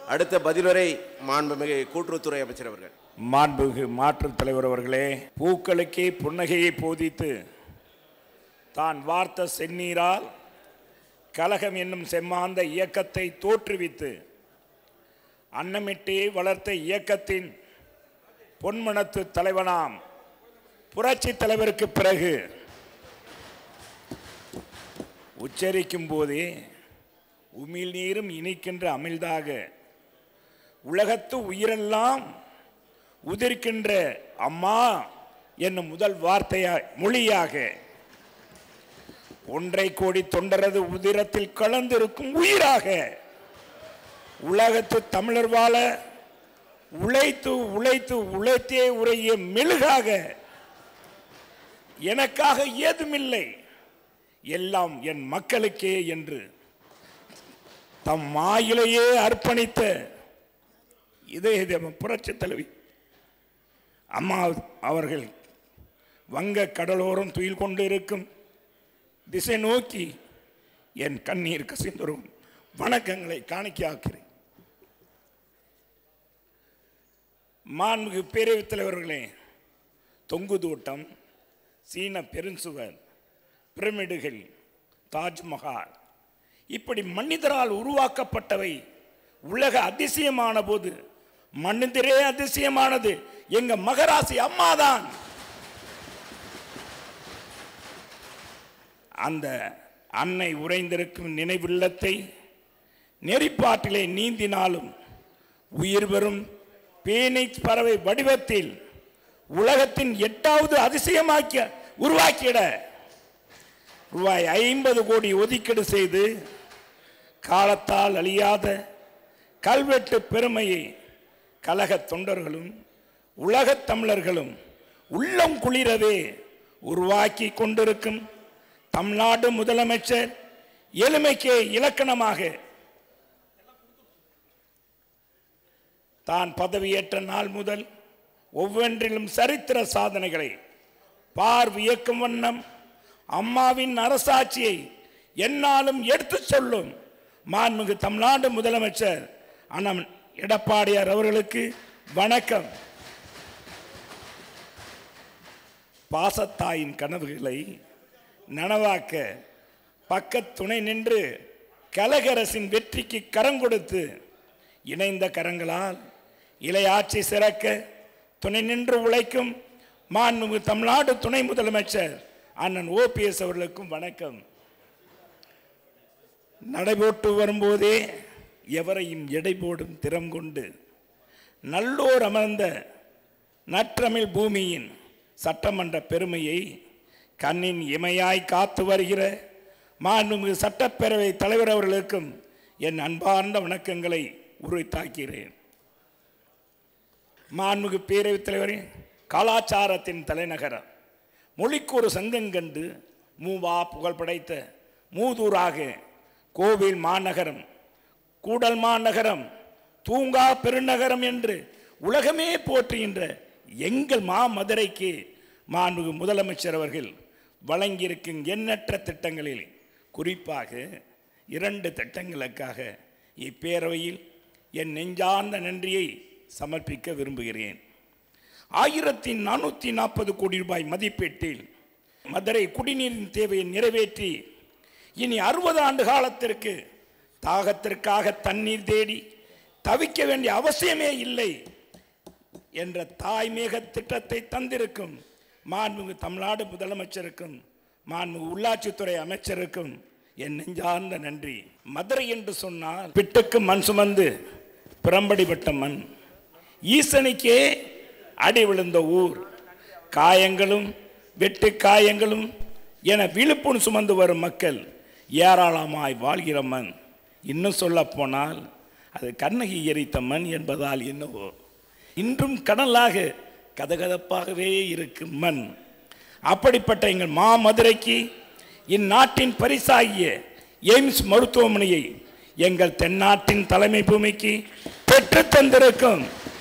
அடுத்த பதிலுரை மாண்புமிகு கூட்டுறவுத்துறை அமைச்சர் அவர்கள் மாண்புமிகு மாற்றுத் தலைவர் அவர்களே பூக்களுக்கே புன்னகையை போதித்து தான் வார்த்த செந்நீரால் கலகம் என்னும் செம்மாந்த இயக்கத்தை தோற்றுவித்து அன்னமிட்டே வளர்த்த இயக்கத்தின் பொன்மனத்து தலைவனாம் புரட்சி தலைவருக்கு பிறகு உச்சரிக்கும் போதே உமிழ் நீரும் இனிக்கின்ற அமிழ்தாக உலகத்து உயிரெல்லாம் உதிர்க்கின்ற அம்மா என்னும் முதல் வார்த்தையாய் மொழியாக ஒன்றை கோடி தொண்டரது உதிரத்தில் கலந்திருக்கும் உயிராக உலகத்து தமிழர் வாழ உழைத்து உழைத்து உழைத்தே உரைய மெழுகாக எனக்காக ஏதுமில்லை எல்லாம் என் மக்களுக்கே என்று தம் மாயிலையே அர்ப்பணித்த இதய தேவ புரட்சி தலைவி அம்மா அவர்கள் வங்க கடலோரம் துயில் கொண்டு இருக்கும் திசை நோக்கி என் கண்ணீர் கசிந்துரும் வணக்கங்களை காணிக்கையாக்கிறேன் மாண்புமிகு பேரவைத் தலைவர்களே தொங்கு தோட்டம் சீன பெருஞ்சுவர் பிரமிடுகள் தாஜ்மஹால் இப்படி மனிதரால் உருவாக்கப்பட்டவை உலக அதிசயமான போது மனிதரே அதிசயமானது எங்க மகராசி அம்மாதான் அந்த அன்னை உறைந்திருக்கும் நினைவில்லத்தை நெறிப்பாட்டிலே நீந்தினாலும் உயிர் பெறும் பேனிக்ஸ் பறவை வடிவத்தில் உலகத்தின் எட்டாவது அதிசயமாக்கிய உருவாக்கிட ரூபாய் ஐம்பது கோடி ஒதுக்கீடு செய்து காலத்தால் அழியாத கல்வெட்டு பெருமையை கழக தொண்டர்களும் உலகத் தமிழர்களும் உள்ளம் குளிரவே உருவாக்கி கொண்டிருக்கும் தமிழ்நாடு முதலமைச்சர் எளிமைக்கே இலக்கணமாக தான் பதவியேற்ற நாள் முதல் ஒவ்வொன்றிலும் சரித்திர சாதனைகளை பார்வியக்கும் வண்ணம் அம்மாவின் அரசாட்சியை என்னாலும் எடுத்துச் சொல்லும் மாண்புமிகு தமிழ்நாடு முதலமைச்சர் அண்ணன் எடப்பாடியார் அவர்களுக்கு வணக்கம் பாசத்தாயின் கனவுகளை நனவாக்க பக்கத் துணை நின்று கலகரசின் வெற்றிக்கு கரம் கொடுத்து இணைந்த கரங்களால் இலையாட்சி சிறக்க துணை நின்று உழைக்கும் மாண்புமிகு தமிழ்நாடு துணை முதலமைச்சர் அண்ணன் ஓபிஎஸ் அவர்களுக்கும் வணக்கம் நடைபோட்டு வரும்போதே எவரையும் எடை போடும் திறம் கொண்டு நல்லோர் அமர்ந்த நற்றமிழ் பூமியின் சட்டமன்ற பெருமையை கண்ணின் இமையாய் காத்து வருகிற மாண்புமிகு சட்டப்பேரவை தலைவர் அவர்களுக்கும் என் அன்பார்ந்த வணக்கங்களை உரித்தாக்கிறேன் மாண்புமிகு பேரவைத் தலைவரே கலாச்சாரத்தின் தலைநகரம் மொழிக்கு ஒரு சங்கம் கண்டு மூவா புகழ் படைத்த மூதூராக கோவில் மாநகரம் கூடல் மாநகரம் தூங்கா பெருநகரம் என்று உலகமே போற்றுகின்ற எங்கள் மா மதுரைக்கு மாண்புமிகு முதலமைச்சர் அவர்கள் வழங்கியிருக்கும் எண்ணற்ற திட்டங்களில் குறிப்பாக இரண்டு திட்டங்களுக்காக இப்பேரவையில் என் நெஞ்சார்ந்த நன்றியை சமர்ப்பிக்க விரும்புகிறேன் ஆயிரத்தி நானூற்றி நாற்பது கோடி ரூபாய் மதிப்பீட்டில் மதுரை குடிநீரின் தேவையை நிறைவேற்றி இனி அறுபது ஆண்டு காலத்திற்கு தாகத்திற்காக தண்ணீர் தேடி தவிக்க வேண்டிய அவசியமே இல்லை என்ற தாய்மேக திட்டத்தை தந்திருக்கும் மாண்புமிகு தமிழ்நாடு முதலமைச்சருக்கும் மாண்புமிகு உள்ளாட்சித்துறை அமைச்சருக்கும் என் நெஞ்சார்ந்த நன்றி மதுரை என்று சொன்னால் பிட்டுக்கு மண் சுமந்து பிறம்படிப்பட்ட மண் ஈசனுக்கே அடி விழுந்த ஊர் காயங்களும் வெட்டு காயங்களும் என விழுப்புண் சுமந்து வரும் மக்கள் ஏராளமாய் வாழ்கிற மண் இன்னும் சொல்ல போனால் அது கண்ணகி எரித்த மண் என்பதால் என்னவோ இன்றும் கடலாக கதகதப்பாகவே இருக்கும் மண் அப்படிப்பட்ட எங்கள் மாமதுரைக்கு இந்நாட்டின் பரிசாகிய எய்ம்ஸ் மருத்துவமனையை எங்கள் தென்னாட்டின் தலைமை பூமிக்கு பெற்றுத் தந்திருக்கும்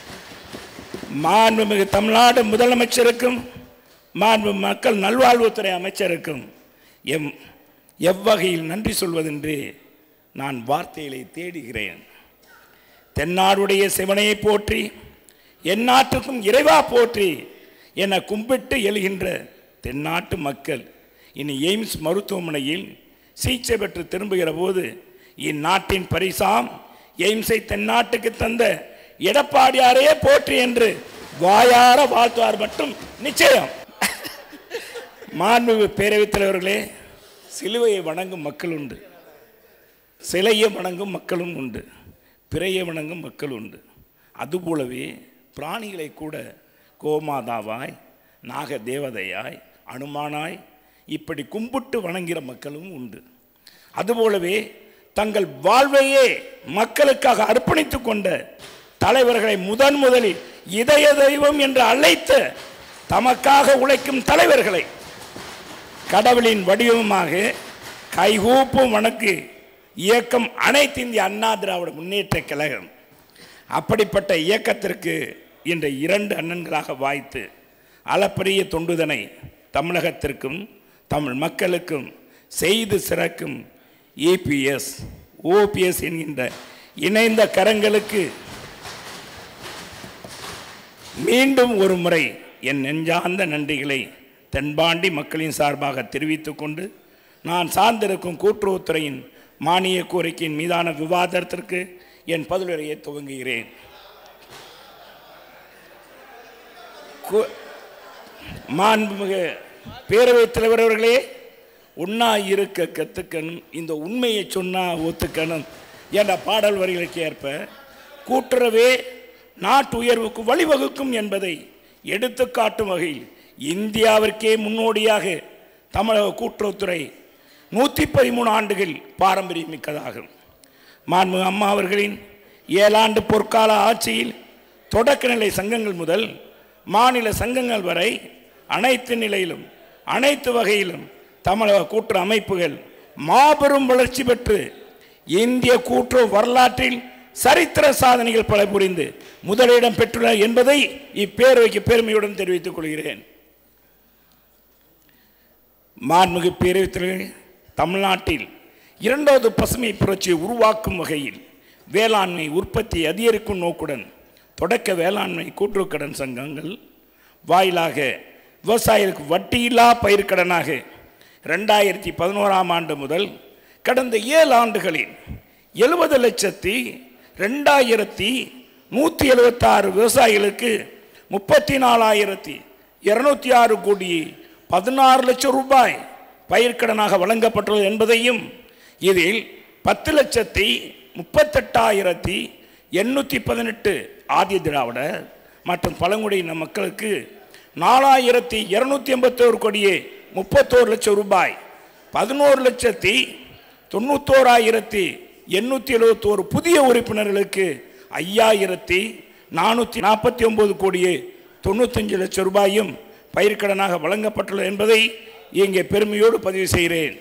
மாண்புமிகு தமிழ்நாடு முதலமைச்சருக்கும் மாண்பு மக்கள் நல்வாழ்வுத்துறை அமைச்சருக்கும் எம் எவ்வகையில் நன்றி சொல்வதென்று நான் வார்த்தைகளை தேடுகிறேன் தென்னாடுடைய சிவனையை போற்றி என் நாட்டுக்கும் இறைவா போற்றி என கும்பிட்டு எழுகின்ற தென்னாட்டு மக்கள் இனி எய்ம்ஸ் மருத்துவமனையில் சிகிச்சை பெற்று திரும்புகிற போது இந்நாட்டின் பரிசாம் எய்ம்ஸை தென்னாட்டுக்கு தந்த எடப்பாடியாரையே போற்றி என்று வாயார வாழ்த்துவார் மட்டும் நிச்சயம் மாண்புமிகு பேரவைத் தலைவர்களே சிலுவையை வணங்கும் மக்கள் உண்டு சிலையை வணங்கும் மக்களும் உண்டு பிறையை வணங்கும் மக்கள் உண்டு அதுபோலவே பிராணிகளை கூட கோமாதாவாய் நாக தேவதையாய் அனுமானாய் இப்படி கும்பிட்டு வணங்குகிற மக்களும் உண்டு அதுபோலவே தங்கள் வாழ்வையே மக்களுக்காக அர்ப்பணித்துக் கொண்ட தலைவர்களை முதன் முதலில் இதய தெய்வம் என்று அழைத்த தமக்காக உழைக்கும் தலைவர்களை கடவுளின் வடிவமாக கைகூப்பும் வணக்கு இயக்கம் அனைத்து இந்திய அண்ணா திராவிட முன்னேற்ற கழகம் அப்படிப்பட்ட இயக்கத்திற்கு இன்று இரண்டு அண்ணன்களாக வாய்த்து அளப்பரிய தொண்டுதனை தமிழகத்திற்கும் தமிழ் மக்களுக்கும் செய்து சிறக்கும் ஏபிஎஸ் ஓபிஎஸ் என்கின்ற இணைந்த கரங்களுக்கு மீண்டும் ஒரு முறை என் நெஞ்சார்ந்த நன்றிகளை தென்பாண்டி மக்களின் சார்பாக தெரிவித்துக் கொண்டு நான் சார்ந்திருக்கும் கூட்டுறவுத்துறையின் மானிய கோரிக்கையின் மீதான விவாதத்திற்கு என் பதிலுரையை துவங்குகிறேன் கு- மாண்புமிகு பேரவைத் தலைவர் அவர்களே உண்ணா இருக்க கத்துக்கணும் இந்த உண்மையை சொன்னா ஒத்துக்கணும் என்ற பாடல் வரிகளுக்கு ஏற்ப கூட்டுறவே நாட்டு உயர்வுக்கு வழிவகுக்கும் என்பதை எடுத்துக்காட்டும் வகையில் இந்தியாவிற்கே முன்னோடியாக தமிழக கூட்டுறவுத்துறை நூற்றி பதிமூணு ஆண்டுகள் பாரம்பரியம் மிக்கதாகும் மாண்புமிகு அம்மா அவர்களின் ஏழாண்டு பொற்கால ஆட்சியில் தொடக்க நிலை சங்கங்கள் முதல் மாநில சங்கங்கள் வரை அனைத்து நிலையிலும் அனைத்து வகையிலும் தமிழக கூட்டுறவு அமைப்புகள் மாபெரும் வளர்ச்சி பெற்று இந்திய கூட்டுறவு வரலாற்றில் சரித்திர சாதனைகள் பல புரிந்து முதலிடம் பெற்றுள்ள என்பதை இப்பேரவைக்கு பெருமையுடன் தெரிவித்துக் கொள்கிறேன் மாண்புமிகு பேரவைத் தலைவர் தமிழ்நாட்டில் இரண்டாவது பசுமை புரட்சியை உருவாக்கும் வகையில் வேளாண்மை உற்பத்தி அதிகரிக்கும் நோக்குடன் தொடக்க வேளாண்மை கூட்டுறவு கடன் சங்கங்கள் வாயிலாக விவசாயிகளுக்கு வட்டியில்லா பயிர்க்கடனாக ரெண்டாயிரத்தி பதினோராம் ஆண்டு முதல் கடந்த ஏழு ஆண்டுகளில் எழுபது லட்சத்தி ரெண்டாயிரத்தி நூற்றி எழுபத்தாறு விவசாயிகளுக்கு முப்பத்தி நாலாயிரத்தி இரநூத்தி ஆறு கோடி பதினாறு லட்சம் ரூபாய் பயிர்க்கடனாக வழங்கப்பட்டுள்ளது என்பதையும் இதில் பத்து லட்சத்தி முப்பத்தெட்டாயிரத்தி எண்ணூற்றி பதினெட்டு ஆதி திராவிடர் மற்றும் பழங்குடியின மக்களுக்கு நாலாயிரத்தி இரநூத்தி எண்பத்தோரு கோடியே முப்பத்தோரு லட்சம் ரூபாய் பதினோரு லட்சத்தி தொண்ணூத்தோராயிரத்தி எண்ணூற்றி எழுபத்தோரு புதிய உறுப்பினர்களுக்கு ஐயாயிரத்தி நானூற்றி நாற்பத்தி ஒம்பது கோடியே தொண்ணூத்தஞ்சு லட்சம் ரூபாயும் பயிர்க்கடனாக வழங்கப்பட்டுள்ளது என்பதை இங்கே பெருமையோடு பதிவு செய்கிறேன்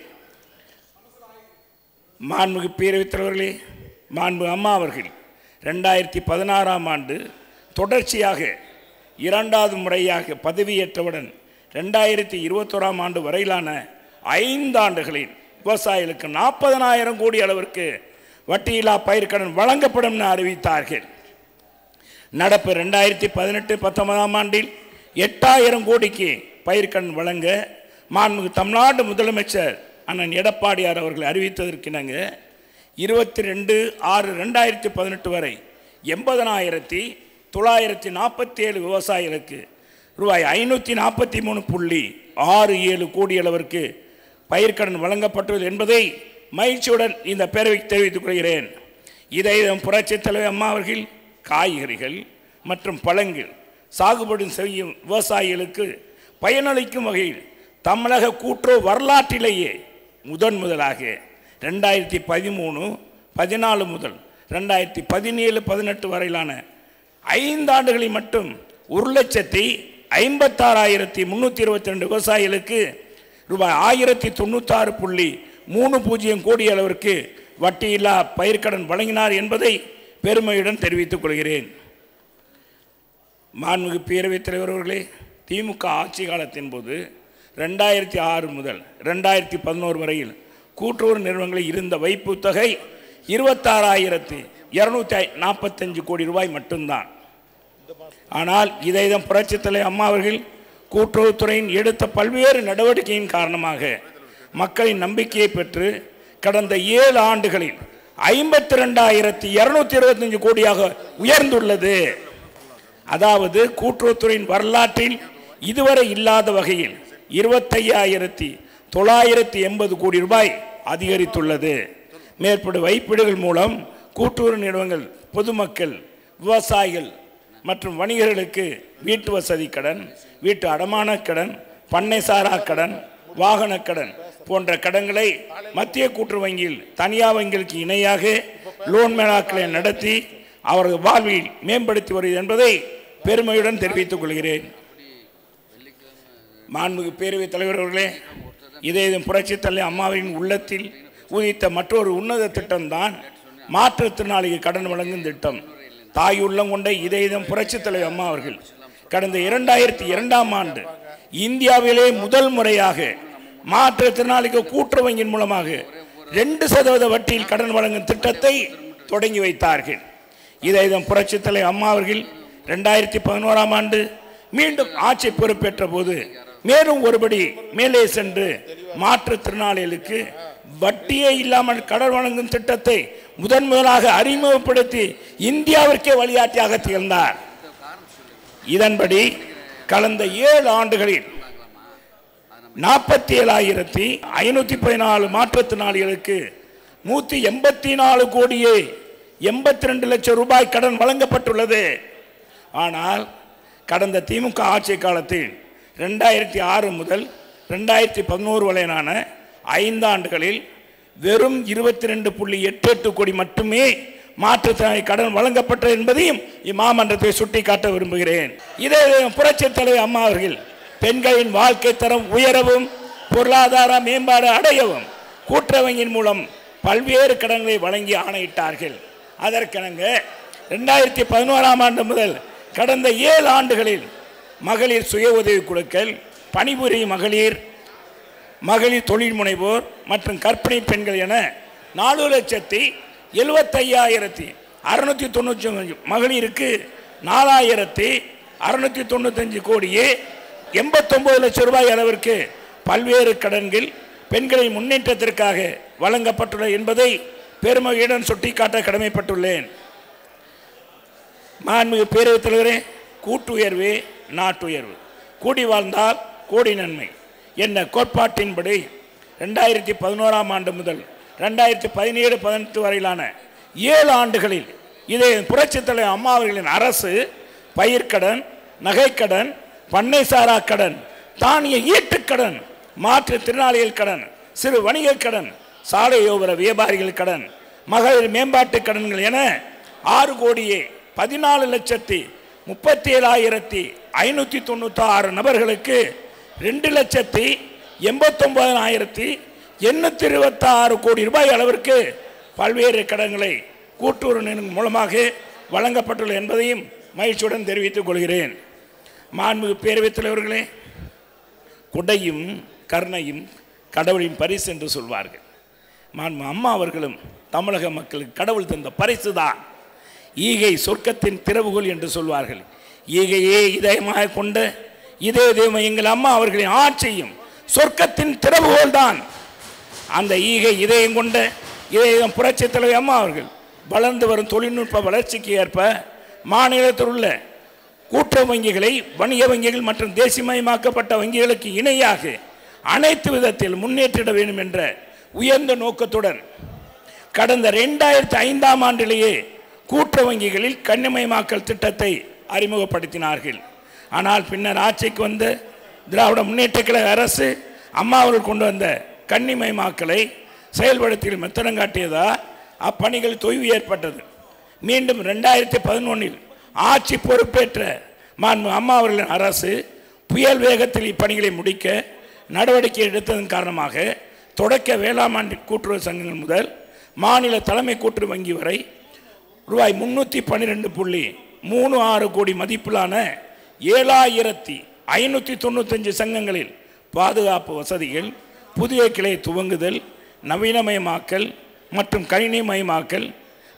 மாண்புமிகு பேரவைத் தலைவர்களே மாண்பு அம்மா அவர்கள் ரெண்டாயிரத்தி பதினாறாம் ஆண்டு தொடர்ச்சியாக இரண்டாவது முறையாக பதவியேற்றவுடன் ரெண்டாயிரத்தி இருபத்தோராம் ஆண்டு வரையிலான ஐந்து ஆண்டுகளில் விவசாயிகளுக்கு நாற்பதனாயிரம் கோடி அளவிற்கு வட்டியில்லா பயிர்க்கடன் வழங்கப்படும் என அறிவித்தார்கள் நடப்பு ரெண்டாயிரத்தி பதினெட்டு பத்தொன்பதாம் ஆண்டில் எட்டாயிரம் கோடிக்கு பயிர்க்கடன் வழங்க மாண்புமிகு தமிழ்நாடு முதலமைச்சர் அண்ணன் எடப்பாடியார் அவர்கள் அறிவித்ததற்கிணங்க இருபத்தி ரெண்டு ஆறு ரெண்டாயிரத்தி பதினெட்டு வரை எண்பதனாயிரத்தி தொள்ளாயிரத்தி நாற்பத்தி ஏழு விவசாயிகளுக்கு ரூபாய் ஐநூற்றி நாற்பத்தி மூணு புள்ளி ஆறு ஏழு கோடி அளவிற்கு பயிர்க்கடன் வழங்கப்பட்டுள்ளது என்பதை மகிழ்ச்சியுடன் இந்த பேரவைக்கு தெரிவித்துக் கொள்கிறேன் இதை நம் புரட்சித் தலைவர் அம்மா அவர்கள் காய்கறிகள் மற்றும் பழங்கள் சாகுபடி செய்யும் விவசாயிகளுக்கு பயனளிக்கும் வகையில் தமிழக கூட்டுறவு வரலாற்றிலேயே முதன் முதலாக ரெண்டாயிரத்தி பதிமூணு பதினாலு முதல் ரெண்டாயிரத்தி பதினேழு பதினெட்டு வரையிலான ஐந்து ஆண்டுகளில் மட்டும் ஒரு லட்சத்தி ஐம்பத்தாறாயிரத்தி முந்நூற்றி இருபத்தி ரெண்டு விவசாயிகளுக்கு ரூபாய் ஆயிரத்தி தொண்ணூத்தாறு புள்ளி மூணு பூஜ்ஜியம் கோடி அளவிற்கு வட்டியில்லா பயிர்க்கடன் வழங்கினார் என்பதை பெருமையுடன் தெரிவித்துக் கொள்கிறேன் மாண்புமிகு பேரவைத் தலைவர் அவர்களே திமுக ஆட்சி காலத்தின் போது ரெண்டாயிரத்தி ஆறு முதல் ரெண்டாயிரத்தி பதினோரு வரையில் கூட்டுறவு நிறுவனங்களில் இருந்த வைப்பு தொகை இருபத்தாறாயிரத்தி இருநூத்தி நாற்பத்தஞ்சு கோடி ரூபாய் மட்டும்தான் ஆனால் இதை தான் புரட்சித் தலைவர் அம்மா அவர்கள் கூட்டுறவுத்துறையின் எடுத்த பல்வேறு நடவடிக்கையின் காரணமாக மக்களின் நம்பிக்கையை பெற்று கடந்த ஏழு ஆண்டுகளில் ஐம்பத்தி ரெண்டாயிரத்தி இருநூத்தி இருபத்தஞ்சு கோடியாக உயர்ந்துள்ளது அதாவது கூட்டுறவுத்துறையின் வரலாற்றில் இதுவரை இல்லாத வகையில் இருபத்தையாயிரத்தி தொள்ளாயிரத்தி எண்பது கோடி ரூபாய் அதிகரித்துள்ளது மேற்படு வைப்பீடுகள் மூலம் கூட்டுறவு நிறுவனங்கள் பொதுமக்கள் விவசாயிகள் மற்றும் வணிகர்களுக்கு வீட்டு வசதி கடன் வீட்டு அடமான கடன் பண்ணை சாரா கடன் வாகன கடன் போன்ற கடன்களை மத்திய கூட்டுறவு வங்கியில் தனியார் வங்கிகளுக்கு இணையாக லோன் மேலாக்களை நடத்தி அவரது வாழ்வில் மேம்படுத்தி வருகிறது என்பதை பெருமையுடன் தெரிவித்துக் கொள்கிறேன் மாண்புமிகு பேரவைத் தலைவர் அவர்களே இதே இது புரட்சித் தலைவர் அம்மாவின் உள்ளத்தில் உதித்த மற்றொரு உன்னத திட்டம்தான் மாற்றுத்திறனாளிக்கு கடன் வழங்கும் திட்டம் தாய் உள்ளம் கொண்ட இதே இதம் புரட்சித் தலைவர் அம்மா அவர்கள் கடந்த இரண்டாயிரத்தி இரண்டாம் ஆண்டு இந்தியாவிலே முதல் முறையாக மாற்றுத்திறனாளிக்கு கூட்டுறவு வங்கியின் மூலமாக ரெண்டு சதவீத வட்டியில் கடன் வழங்கும் திட்டத்தை தொடங்கி வைத்தார்கள் இதை இதன் புரட்சித் தலைவர் அம்மா அவர்கள் ரெண்டாயிரத்தி பதினோராம் ஆண்டு மீண்டும் ஆட்சி பொறுப்பேற்ற போது மேலும் ஒருபடி மேலே சென்று மாற்றுத்திறனாளிகளுக்கு வட்டியே இல்லாமல் கடன் வழங்கும் திட்டத்தை முதன் முதலாக அறிமுகப்படுத்தி இந்தியாவிற்கே வழிகாட்டியாக திகழ்ந்தார் இதன்படி கடந்த ஏழு ஆண்டுகளில் நாற்பத்தி ஏழாயிரத்தி ஐநூற்றி பதினாலு மாற்றுத்திறனாளிகளுக்கு நூற்றி எண்பத்தி நாலு கோடியே எண்பத்தி ரெண்டு லட்சம் ரூபாய் கடன் வழங்கப்பட்டுள்ளது ஆனால் கடந்த திமுக ஆட்சி காலத்தில் ரெண்டாயிரத்தி ஆறு முதல் ரெண்டாயிரத்தி பதினோரு வரையிலான ஐந்தாண்டுகளில் வெறும் இருபத்தி ரெண்டு புள்ளி எட்டு எட்டு கோடி மட்டுமே மாற்றுத்திறனாளி கடன் வழங்கப்பட்டது என்பதையும் இம்மாமன்றத்தை சுட்டிக்காட்ட விரும்புகிறேன் இதே புரட்சித் தலைவர் அம்மா அவர்கள் பெண்களின் வாழ்க்கை தரம் உயரவும் பொருளாதார மேம்பாடு அடையவும் கூட்டுறவங்கின் மூலம் பல்வேறு கடன்களை வழங்கி ஆணையிட்டார்கள் அதற்கிணங்க ரெண்டாயிரத்தி பதினோராம் ஆண்டு முதல் கடந்த ஏழு ஆண்டுகளில் மகளிர் சுய உதவி குழுக்கள் பணிபுரியும் மகளிர் மகளிர் தொழில் முனைவோர் மற்றும் கற்பிணி பெண்கள் என நாலு லட்சத்தி எழுபத்தையாயிரத்தி அறுநூத்தி தொண்ணூற்றி அஞ்சு மகளிருக்கு நாலாயிரத்தி அறுநூத்தி தொண்ணூத்தஞ்சு கோடியே எண்பத்தொம்பது லட்சம் ரூபாய் அளவிற்கு பல்வேறு கடன்கள் பெண்களின் முன்னேற்றத்திற்காக வழங்கப்பட்டுள்ளது என்பதை பெருமகியுடன் சுட்டிக்காட்ட கடமைப்பட்டுள்ளேன் மாண்புமிகு பேரவைத் தலைவரே கூட்டுயர்வே நாட்டுயர்வு கூடி வாழ்ந்தால் கோடி நன்மை என்ன கோட்பாட்டின்படி ரெண்டாயிரத்தி பதினோராம் ஆண்டு முதல் ரெண்டாயிரத்தி பதினேழு பதினெட்டு வரையிலான ஏழு ஆண்டுகளில் இதே புரட்சித் தலைவர் அம்மா அவர்களின் அரசு பயிர்க்கடன் நகைக்கடன் பண்ணை சாரா கடன் தானிய ஈட்டுக்கடன் மாற்றுத்திறனாளிகள் கடன் சிறு வணிகக் கடன் சாலையோர வியாபாரிகள் கடன் மகளிர் மேம்பாட்டு கடன்கள் என ஆறு கோடியே பதினாலு லட்சத்தி முப்பத்தி ஏழாயிரத்தி ஐநூற்றி தொண்ணூற்றி ஆறு நபர்களுக்கு ரெண்டு லட்சத்தி எண்பத்தொம்பதாயிரத்தி எண்ணூற்றி இருபத்தாறு கோடி ரூபாய் அளவிற்கு பல்வேறு கடன்களை கூட்டுறவு நிறுவனம் மூலமாக வழங்கப்பட்டுள்ளது என்பதையும் மகிழ்ச்சியுடன் தெரிவித்துக் கொள்கிறேன் மாண்புமிகு பேரவைத் தலைவர்களே குடையும் கருணையும் கடவுளின் பரிசு என்று சொல்வார்கள் மாண்பு அம்மா அவர்களும் தமிழக மக்களுக்கு கடவுள் தந்த பரிசு தான் ஈகை சொர்க்கத்தின் திறவுகோல் என்று சொல்வார்கள் ஈகையே இதயமாக கொண்ட இதே தெய்வம் எங்கள் அம்மா அவர்களின் ஆட்சியும் சொர்க்கத்தின் திறவுகோல் தான் அந்த ஈகை இதயம் கொண்ட இதயம் புரட்சித் தலைவர் அம்மா அவர்கள் வளர்ந்து வரும் தொழில்நுட்ப வளர்ச்சிக்கு ஏற்ப மாநிலத்தில் உள்ள கூட்டுறவு வங்கிகளை வணிக வங்கிகள் மற்றும் தேசியமயமாக்கப்பட்ட வங்கிகளுக்கு இணையாக அனைத்து விதத்தில் முன்னேற்றிட வேண்டும் என்ற உயர்ந்த நோக்கத்துடன் கடந்த ரெண்டாயிரத்தி ஐந்தாம் ஆண்டிலேயே கூட்டுறவு வங்கிகளில் கண்ணிமயமாக்கல் திட்டத்தை அறிமுகப்படுத்தினார்கள் ஆனால் பின்னர் ஆட்சிக்கு வந்த திராவிட முன்னேற்ற கழக அரசு அம்மா அவர்கள் கொண்டு வந்த கண்ணிமயமாக்கலை செயல்படுத்தி மெத்தனம் காட்டியதா அப்பணிகள் தொய்வு ஏற்பட்டது மீண்டும் ரெண்டாயிரத்தி பதினொன்றில் ஆட்சி பொறுப்பேற்ற மாண்பு அம்மா அவர்களின் அரசு புயல் வேகத்தில் இப்பணிகளை முடிக்க நடவடிக்கை எடுத்ததன் காரணமாக தொடக்க வேளாண்மை கூட்டுறவு சங்கங்கள் முதல் மாநில தலைமை கூட்டுறவு வங்கி வரை ரூபாய் முன்னூற்றி பன்னிரெண்டு புள்ளி மூணு ஆறு கோடி மதிப்பிலான ஏழாயிரத்தி ஐநூற்றி தொண்ணூத்தஞ்சு சங்கங்களில் பாதுகாப்பு வசதிகள் புதிய கிளை துவங்குதல் நவீனமயமாக்கல் மற்றும் கணினிமயமாக்கல்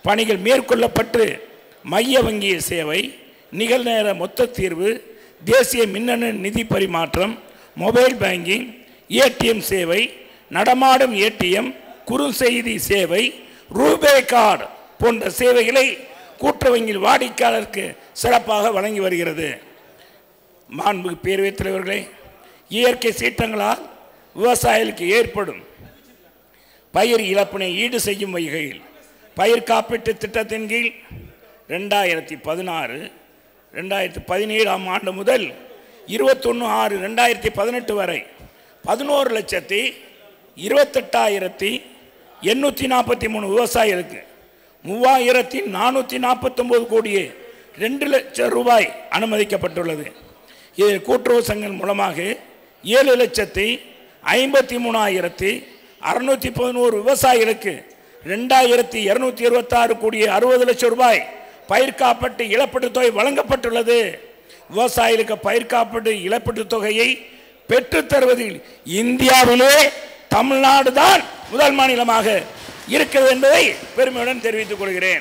பணிகள் மேற்கொள்ளப்பட்டு மைய வங்கிய சேவை நிகழ்நேர மொத்த தீர்வு தேசிய மின்னணு நிதி பரிமாற்றம் மொபைல் பேங்கிங் ஏடிஎம் சேவை நடமாடும் ஏடிஎம் குறுஞ்செய்தி சேவை ரூபே கார்டு போன்ற சேவைகளை கூட்டுறவு வங்கியில் வாடிக்கையாளருக்கு சிறப்பாக வழங்கி வருகிறது மாண்புக்கு பேரவைத் தலைவர்களே இயற்கை சீற்றங்களால் விவசாயிகளுக்கு ஏற்படும் பயிர் இழப்பினை ஈடு செய்யும் வகையில் பயிர் காப்பீட்டு திட்டத்தின் கீழ் ரெண்டாயிரத்தி பதினாறு ரெண்டாயிரத்தி பதினேழாம் ஆண்டு முதல் இருபத்தொன்று ஆறு ரெண்டாயிரத்தி பதினெட்டு வரை பதினோரு லட்சத்தி இருபத்தெட்டாயிரத்தி எண்ணூற்றி நாற்பத்தி மூணு விவசாயிகளுக்கு மூவாயிரத்தி நானூற்றி நாற்பத்தொம்போது கோடியே ரெண்டு லட்சம் ரூபாய் அனுமதிக்கப்பட்டுள்ளது இதில் கூட்டுறவு சங்கம் மூலமாக ஏழு லட்சத்தி ஐம்பத்தி மூணாயிரத்தி அறுநூற்றி பதினோரு விவசாயிகளுக்கு ரெண்டாயிரத்தி இரநூத்தி இருபத்தாறு கோடியே அறுபது லட்சம் ரூபாய் பயிர் காப்பீட்டு இழப்பீட்டுத் தொகை வழங்கப்பட்டுள்ளது விவசாயிகளுக்கு பயிர் காப்பீட்டு இழப்பீட்டுத் தொகையை பெற்றுத் தருவதில் இந்தியாவிலே தமிழ்நாடு தான் முதல் மாநிலமாக இருக்கிறது என்பதை பெருமையுடன் தெரிவித்துக் கொள்கிறேன்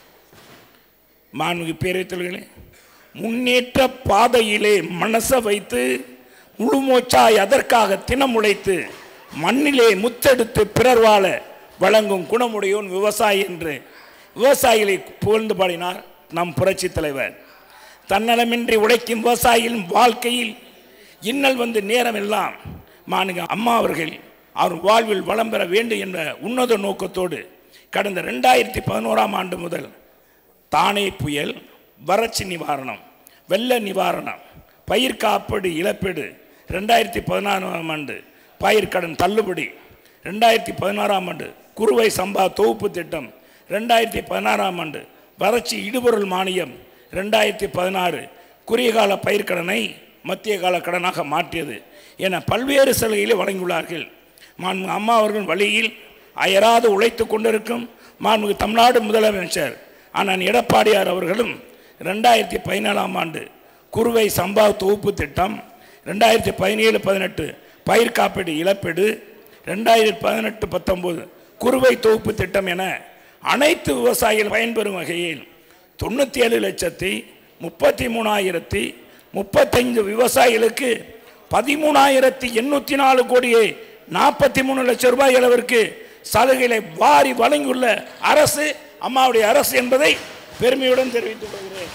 மாண்புமிகு பேரவைத்தலைவர்களே முன்னேற்ற பாதையிலே மனசை வைத்து முழுமூச்சாய் அதற்காக தினம் உழைத்து மண்ணிலே முத்தெடுத்து பிறர் வாழ வழங்கும் குணமுடையோன் விவசாயி என்று விவசாயிகளை புகழ்ந்து பாடினார் நம் புரட்சித் தலைவர் தன்னலமின்றி உழைக்கும் விவசாயிகளின் வாழ்க்கையில் இன்னல் வந்து நேரமெல்லாம் மானுக அம்மா அவர்கள் அவர் வாழ்வில் வளம் பெற வேண்டும் என்ற உன்னத நோக்கத்தோடு கடந்த ரெண்டாயிரத்தி பதினோராம் ஆண்டு முதல் தானே புயல் வறட்சி நிவாரணம் வெள்ள நிவாரணம் பயிர் காப்பீடு இழப்பீடு ரெண்டாயிரத்தி பதினாறாம் ஆண்டு பயிர் கடன் தள்ளுபடி ரெண்டாயிரத்தி பதினாறாம் ஆண்டு குறுவை சம்பா தொகுப்பு திட்டம் ரெண்டாயிரத்தி பதினாறாம் ஆண்டு வறட்சி இடுபொருள் மானியம் ரெண்டாயிரத்தி பதினாறு குறுகிய கால பயிர்க்கடனை மத்திய கால கடனாக மாற்றியது என பல்வேறு சலுகைகளை வழங்கியுள்ளார்கள் மாண்புமிகு அம்மா அவர்கள் வழியில் அயராது உழைத்து கொண்டிருக்கும் மாண்புமிகு தமிழ்நாடு முதலமைச்சர் அண்ணன் எடப்பாடியார் அவர்களும் ரெண்டாயிரத்தி பதினேழாம் ஆண்டு குறுவை சம்பா தொகுப்பு திட்டம் ரெண்டாயிரத்தி பதினேழு பதினெட்டு பயிர் காப்பீடு இழப்பீடு ரெண்டாயிரத்தி பதினெட்டு பத்தொம்போது குறுவை தொகுப்பு திட்டம் என அனைத்து விவசாயிகள் பயன்பெறும் வகையில் தொண்ணூற்றி ஏழு லட்சத்தி முப்பத்தி மூணாயிரத்தி முப்பத்தைந்து விவசாயிகளுக்கு பதிமூணாயிரத்தி எண்ணூற்றி நாலு கோடியே நாற்பத்தி மூணு லட்சம் ரூபாய் அளவிற்கு சலுகைகளை வாரி வழங்கியுள்ள அரசு அம்மாவுடைய அரசு என்பதை பெருமையுடன் தெரிவித்துக் கொள்கிறேன்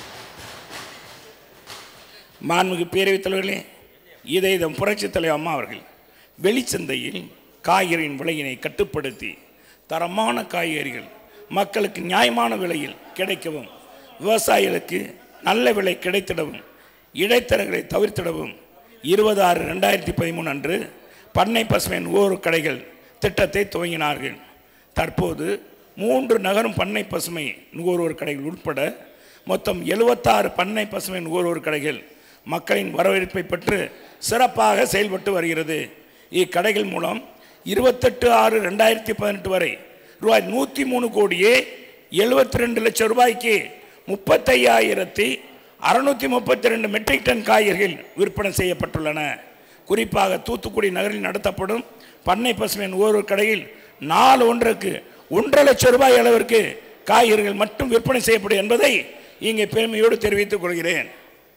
மாண்புமிகு பேரவைத் தலைவர்களே இதை இதன் புரட்சித் தலைவர் அம்மா அவர்கள் வெளிச்சந்தையில் காய்கறியின் விலையினை கட்டுப்படுத்தி தரமான காய்கறிகள் மக்களுக்கு நியாயமான விலையில் கிடைக்கவும் விவசாயிகளுக்கு நல்ல விலை கிடைத்திடவும் இடைத்தரகளை தவிர்த்திடவும் இருபது ஆறு ரெண்டாயிரத்தி பதிமூணு அன்று பண்ணை பசுமை நுகர்வோர் கடைகள் திட்டத்தை துவங்கினார்கள் தற்போது மூன்று நகரும் பண்ணை பசுமை நுகர்வோர் கடைகள் உட்பட மொத்தம் எழுபத்தாறு பண்ணை பசுமை நுகர்வோர் கடைகள் மக்களின் வரவேற்பை பெற்று சிறப்பாக செயல்பட்டு வருகிறது இக்கடைகள் மூலம் இருபத்தெட்டு ஆறு ரெண்டாயிரத்தி பதினெட்டு வரை ரூபாய் நூற்றி மூணு கோடியே எழுபத்தி ரெண்டு லட்சம் ரூபாய்க்கு முப்பத்தையாயிரத்தி அறுநூற்றி முப்பத்தி ரெண்டு மெட்ரிக் டன் காய்கறிகள் விற்பனை செய்யப்பட்டுள்ளன குறிப்பாக தூத்துக்குடி நகரில் நடத்தப்படும் பண்ணை பசுமை நுகர்வோர் கடையில் நாலு ஒன்றுக்கு ஒன்றரை லட்சம் ரூபாய் அளவிற்கு காய்கறிகள் மட்டும் விற்பனை செய்யப்படும் என்பதை இங்கே பெருமையோடு தெரிவித்துக் கொள்கிறேன்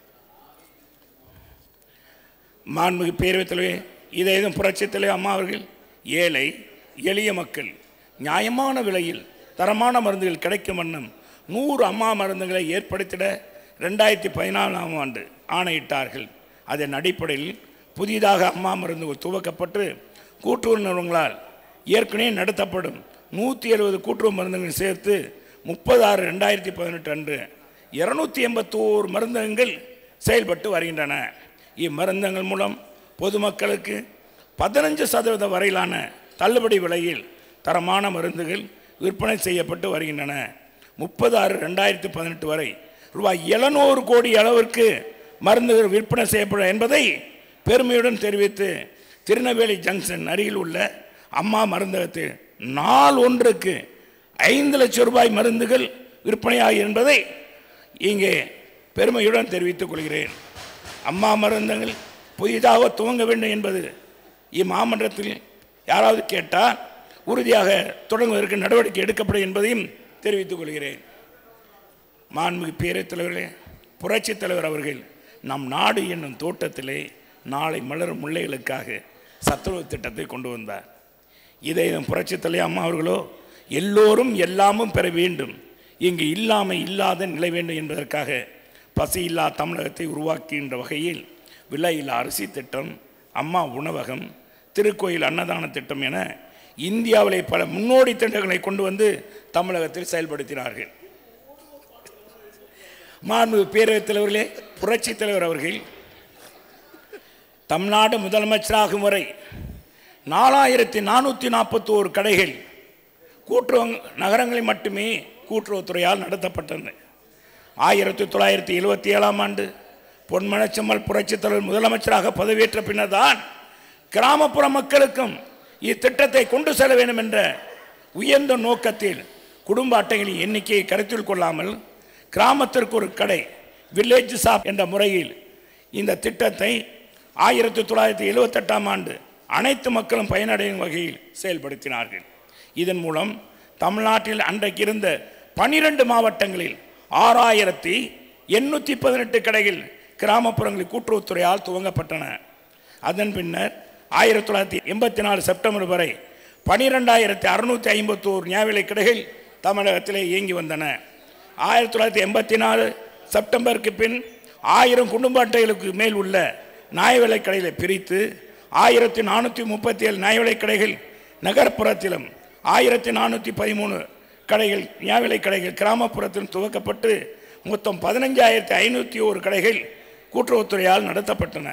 மாண்புமிகு பேரவைத் தலைவர் இதை எதுவும் புரட்சித் தலைவர் அம்மா அவர்கள் ஏழை எளிய மக்கள் நியாயமான விலையில் தரமான மருந்துகள் கிடைக்கும் வண்ணம் நூறு அம்மா மருந்துகளை ஏற்படுத்திட ரெண்டாயிரத்தி பதினாலாம் ஆண்டு ஆணையிட்டார்கள் அதன் அடிப்படையில் புதிதாக அம்மா மருந்துகள் துவக்கப்பட்டு கூட்டுறவு நிறுவனங்களால் ஏற்கனவே நடத்தப்படும் நூற்றி எழுபது கூட்டுறவு மருந்துகள் சேர்த்து முப்பது ஆறு ரெண்டாயிரத்தி பதினெட்டு அன்று இருநூத்தி எண்பத்தோரு மருந்தகங்கள் செயல்பட்டு வருகின்றன இம்மருந்தகங்கள் மூலம் பொதுமக்களுக்கு பதினஞ்சு சதவீதம் வரையிலான தள்ளுபடி விலையில் தரமான மருந்துகள் விற்பனை செய்யப்பட்டு வருகின்றன முப்பது ஆறு ரெண்டாயிரத்தி பதினெட்டு வரை ரூபாய் எழுநூறு கோடி அளவிற்கு மருந்துகள் விற்பனை செய்யப்படும் என்பதை பெருமையுடன் தெரிவித்து திருநெல்வேலி ஜங்ஷன் அருகில் உள்ள அம்மா மருந்தகத்தில் நாள் ஒன்றுக்கு ஐந்து லட்சம் ரூபாய் மருந்துகள் விற்பனையாகும் என்பதை இங்கே பெருமையுடன் தெரிவித்துக் கொள்கிறேன் அம்மா மருந்தங்கள் புதிதாக துவங்க வேண்டும் என்பது இம்மாமன்றத்தில் யாராவது கேட்டால் உறுதியாக தொடங்குவதற்கு நடவடிக்கை எடுக்கப்படும் என்பதையும் தெரிவித்துக் கொள்கிறேன் மாண்புமிகு பேரவைத் தலைவர்களே புரட்சித் தலைவர் அவர்கள் நம் நாடு என்னும் தோட்டத்திலே நாளை மலரும் முல்லைகளுக்காக சத்துணவு திட்டத்தை கொண்டு வந்தார் இதை நம் புரட்சித் தலைவர் அம்மா அவர்களோ எல்லோரும் எல்லாமும் பெற வேண்டும் இங்கு இல்லாமை இல்லாத நிலை வேண்டும் என்பதற்காக பசியில்லா தமிழகத்தை உருவாக்குகின்ற வகையில் விலையில்லா அரிசி திட்டம் அம்மா உணவகம் திருக்கோயில் அன்னதான திட்டம் என இந்தியாவிலே பல முன்னோடி திட்டங்களை கொண்டு வந்து தமிழகத்தில் செயல்படுத்தினார்கள் மாண்பு பேரவைத் தலைவர்களே புரட்சித் தலைவர் அவர்கள் தமிழ்நாடு முதலமைச்சராகும் வரை நாலாயிரத்தி நானூற்றி நாற்பத்தோரு கடைகள் கூட்டுறவு நகரங்களில் மட்டுமே கூட்டுறவுத்துறையால் நடத்தப்பட்டன ஆயிரத்தி தொள்ளாயிரத்தி எழுபத்தி ஏழாம் ஆண்டு பொன்மனச்செம்மல் புரட்சித் தலைவர் முதலமைச்சராக பதவியேற்ற பின்னர் தான் கிராமப்புற மக்களுக்கும் இத்திட்டத்தை கொண்டு செல்ல வேண்டும் என்ற உயர்ந்த நோக்கத்தில் குடும்ப அட்டைகளின் எண்ணிக்கையை கருத்தில் கொள்ளாமல் கிராமத்திற்கு ஒரு கடை வில்லேஜ் ஷாப் என்ற முறையில் இந்த திட்டத்தை ஆயிரத்தி தொள்ளாயிரத்தி எழுவத்தெட்டாம் ஆண்டு அனைத்து மக்களும் பயனடையும் வகையில் செயல்படுத்தினார்கள் இதன் மூலம் தமிழ்நாட்டில் அன்றைக்கு இருந்த பனிரெண்டு மாவட்டங்களில் ஆறாயிரத்தி எண்ணூற்றி பதினெட்டு கடைகள் கிராமப்புறங்களில் கூட்டுறவுத்துறையால் துவங்கப்பட்டன அதன் பின்னர் ஆயிரத்தி தொள்ளாயிரத்தி எண்பத்தி நாலு செப்டம்பர் வரை பனிரெண்டாயிரத்தி அறுநூற்றி ஐம்பத்தோரு நியாய கடைகள் தமிழகத்திலே இயங்கி வந்தன ஆயிரத்தி தொள்ளாயிரத்தி எண்பத்தி நாலு செப்டம்பருக்கு பின் ஆயிரம் குடும்ப அட்டைகளுக்கு மேல் உள்ள நியாய விலைக் கடைகளை பிரித்து ஆயிரத்தி நானூற்றி முப்பத்தி ஏழு நியாய விலைக் கடைகள் நகர்ப்புறத்திலும் ஆயிரத்தி நானூற்றி பதிமூணு கடைகள் நியாய விலைக் கடைகள் கிராமப்புறத்திலும் துவக்கப்பட்டு மொத்தம் பதினஞ்சாயிரத்தி ஐநூற்றி ஒரு கடைகள் கூட்டுறவுத்துறையால் நடத்தப்பட்டன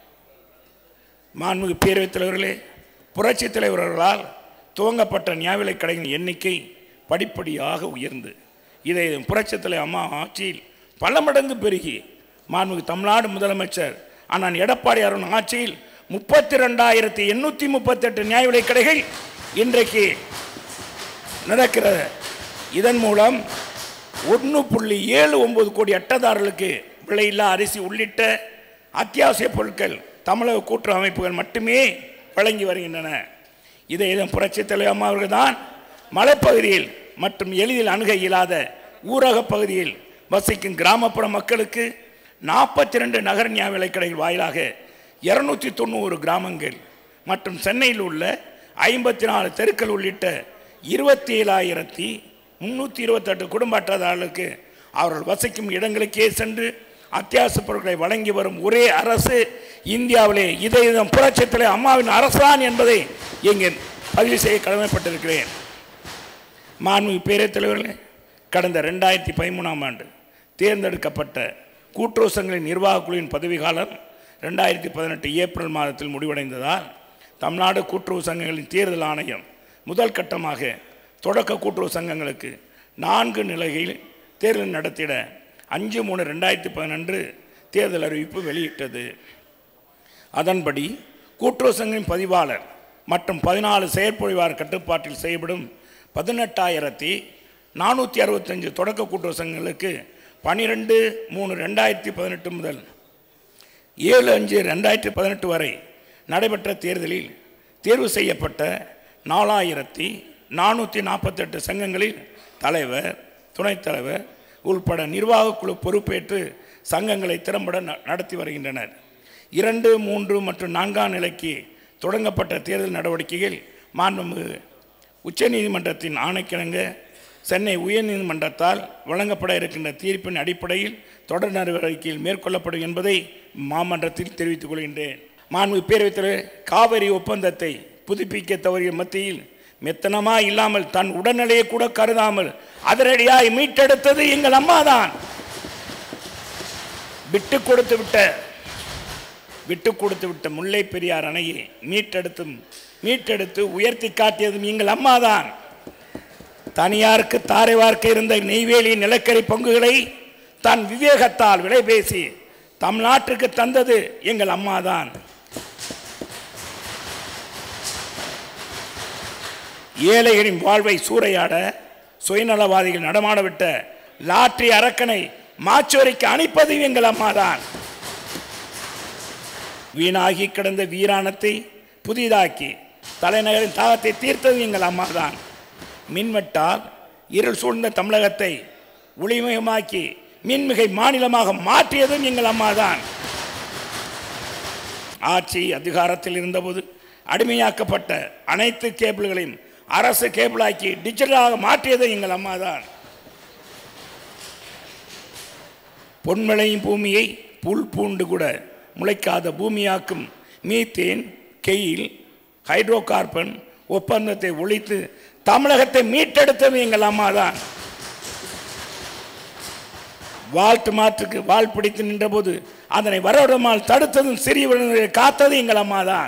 மாண்புமிகு பேரவைத் தலைவர்களே புரட்சித் தலைவர்களால் துவங்கப்பட்ட நியாய விலைக் கடைகளின் எண்ணிக்கை படிப்படியாக உயர்ந்து இதை புரட்சித் தலைவர் அம்மா ஆட்சியில் பல மடங்கு பெருகி மாண்புமிகு தமிழ்நாடு முதலமைச்சர் அண்ணன் எடப்பாடி அருண் ஆட்சியில் முப்பத்தி ரெண்டாயிரத்தி எண்ணூற்றி முப்பத்தெட்டு நியாய விலைக் கடைகள் இன்றைக்கு நடக்கிறது இதன் மூலம் ஒன்று புள்ளி ஏழு ஒன்பது கோடி அட்டைதாரர்களுக்கு விலையில்லா அரிசி உள்ளிட்ட அத்தியாவசிய பொருட்கள் தமிழக கூட்டுறவு அமைப்புகள் மட்டுமே வழங்கி வருகின்றன இதை இதன் புரட்சித் தலைவர் அம்மா அவர்கள் தான் மலைப்பகுதியில் மற்றும் எளிதில் அணுக இயலாத ஊரகப் பகுதியில் வசிக்கும் கிராமப்புற மக்களுக்கு நாற்பத்தி ரெண்டு நகர நியாய விலைக்கடைகள் வாயிலாக இருநூற்றி தொண்ணூறு கிராமங்கள் மற்றும் சென்னையில் உள்ள ஐம்பத்தி நாலு தெருக்கள் உள்ளிட்ட இருபத்தி ஏழாயிரத்தி முந்நூற்றி இருபத்தெட்டு குடும்ப அட்டைதாரர்களுக்கு அவர்கள் வசிக்கும் இடங்களுக்கே சென்று அத்தியாவசிய பொருட்களை வழங்கி வரும் ஒரே அரசு இந்தியாவிலே இதை இதன் புரட்சத்திலே அம்மாவின் அரசுதான் என்பதை இங்கே பதிவு செய்ய கடமைப்பட்டிருக்கிறேன் மாண்புமிகு பேரவைத் தலைவர்களே கடந்த ரெண்டாயிரத்தி பதிமூணாம் ஆண்டு தேர்ந்தெடுக்கப்பட்ட கூட்டுறவு சங்கங்களின் நிர்வாகக் குழுவின் பதவிக்காலம் ரெண்டாயிரத்தி பதினெட்டு ஏப்ரல் மாதத்தில் முடிவடைந்ததால் தமிழ்நாடு கூட்டுறவு சங்கங்களின் தேர்தல் ஆணையம் முதல் கட்டமாக தொடக்க கூட்டுறவு சங்கங்களுக்கு நான்கு நிலைகளில் தேர்தல் நடத்திட அஞ்சு மூணு ரெண்டாயிரத்தி பதினொன்று தேர்தல் அறிவிப்பு வெளியிட்டது அதன்படி கூட்டுறவு சங்கத்தின் பதிவாளர் மற்றும் பதினாலு செயற்பொழிவாளர் கட்டுப்பாட்டில் செய்யப்படும் பதினெட்டாயிரத்தி நானூற்றி அறுபத்தஞ்சு தொடக்க கூட்டுறவு சங்கங்களுக்கு பனிரெண்டு மூணு ரெண்டாயிரத்தி பதினெட்டு முதல் ஏழு அஞ்சு ரெண்டாயிரத்தி பதினெட்டு வரை நடைபெற்ற தேர்தலில் தேர்வு செய்யப்பட்ட நாலாயிரத்தி நானூற்றி நாற்பத்தெட்டு சங்கங்களில் தலைவர் துணைத் தலைவர் உள்பட நிர்வாகக் குழு பொறுப்பேற்று சங்கங்களை திறம்பட ந- நடத்தி வருகின்றனர் இரண்டு மூன்று மற்றும் நான்காம் நிலைக்கு தொடங்கப்பட்ட தேர்தல் நடவடிக்கைகள் மாண்புமிகு உச்சநீதிமன்றத்தின் ஆணைக்கிணங்க சென்னை உயர்நீதிமன்றத்தால் வழங்கப்பட இருக்கின்ற தீர்ப்பின் அடிப்படையில் தொடர் நடவடிக்கைகள் மேற்கொள்ளப்படும் என்பதை மாமன்றத்தில் தெரிவித்துக் கொள்கின்றேன் மாண்பு பேரவைத் தலைவர் காவிரி ஒப்பந்தத்தை புதுப்பிக்க தவறிய மத்தியில் மெத்தனமா இல்லாமல் தன் உடல்நிலையை கூட கருதாமல் அதிரடியாய் மீட்டெடுத்தது எங்கள் அம்மாதான் விட்டு கொடுத்து விட்ட விட்டு கொடுத்து விட்ட முல்லை பெரியார் அணையை மீட்டெடுத்தும் மீட்டெடுத்து உயர்த்தி காட்டியதும் எங்கள் அம்மாதான் தனியாருக்கு தாரை வார்க்க இருந்த நெய்வேலி நிலக்கரி பங்குகளை தன் விவேகத்தால் விலை பேசி தமிழ்நாட்டுக்கு தந்தது எங்கள் அம்மாதான் ஏழைகளின் வாழ்வை சூறையாட சுயநலவாதிகள் நடமாட விட்ட லாட்ரி அரக்கனை மாச்சோரிக்கு அனுப்பதும் எங்கள் அம்மாதான் வீணாகி கிடந்த வீராணத்தை புதிதாக்கி தலைநகரின் தாகத்தை தீர்த்தது எங்கள் அம்மாதான் மின்வெட்டால் இருள் சூழ்ந்த தமிழகத்தை ஒளிமயமாக்கி மின்மிகை மாநிலமாக மாற்றியதும் எங்கள் அம்மாதான் ஆட்சி அதிகாரத்தில் இருந்தபோது அடிமையாக்கப்பட்ட அனைத்து கேபிள்களையும் அரசு கேபிளாக்கி டிஜிட்டலாக மாற்றியது எங்கள் அம்மாதான் பொன்மலையும் பூமியை புல் பூண்டு கூட முளைக்காத பூமியாக்கும் மீத்தேன் கெயில் ஹைட்ரோ கார்பன் ஒப்பந்தத்தை ஒழித்து தமிழகத்தை மீட்டெடுத்தது எங்கள் அம்மாதான் வாழ்த்து மாற்றுக்கு வால் பிடித்து நின்றபோது அதனை வரவிடமால் தடுத்ததும் சிறியவர்களை காத்தது எங்கள் அம்மாதான்